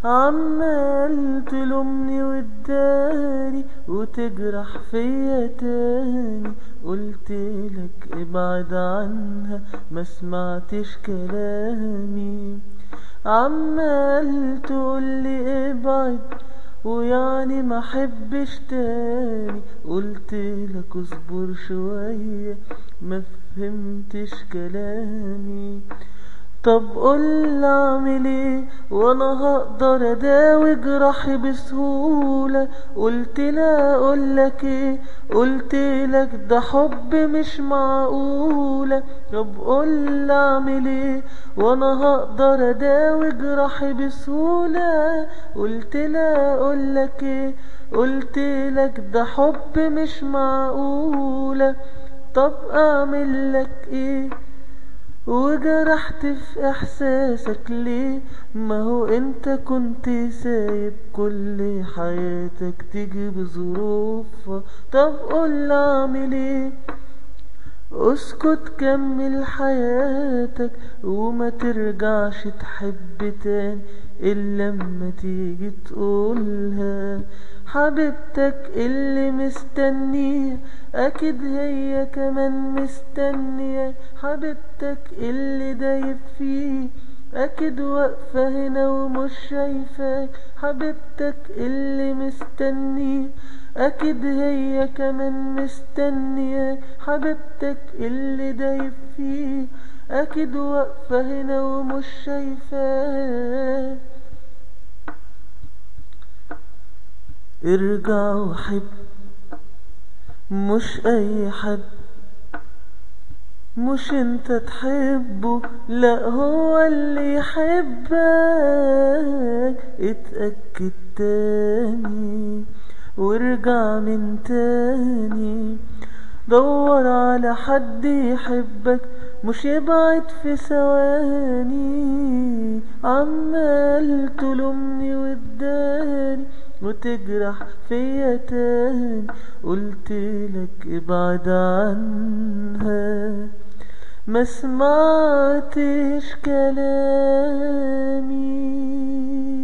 عمال تلومني وتداري وتجرح فيا تاني قلتلك ابعد عنها ما سمعتش كلامي عمال تقولي ابعد ويعني ما حبش تاني قلتلك اصبر شوية ما فهمتش كلامي طب قول اعمل ايه وانا هقدر اداوي جراحي بسهولة قلت لا اقولك ايه قلت لك ده حب مش معقولة طب قول اعمل ايه وانا هقدر اداوي جراحي بسهولة قلت لا اقولك ايه قلت لك ده حب مش معقولة طب اعمل لك ايه وجرحت في احساسك ليه ما هو انت كنت سايب كل حياتك تيجي بظروفها طب قول اعمل ايه اسكت كمل حياتك وما ترجعش تحب تاني الا لما تيجي تقولها حبيبتك اللي مستنيه اكيد هي كمان مستنيه حبيبتك اللي دايب فيه اكيد واقفه هنا ومش شايفاك حبيبتك اللي مستنيه اكيد هي كمان مستنيه حبيبتك اللي دايب فيه اكيد واقفه هنا ومش شايفاك ارجع وحب مش اي حد مش انت تحبه لا هو اللي يحبك اتأكد تاني وارجع من تاني دور على حد يحبك مش يبعد في ثواني عمال تلومني وتداني وتجرح فيا تاني قلتلك ابعد عنها ما سمعتش كلامي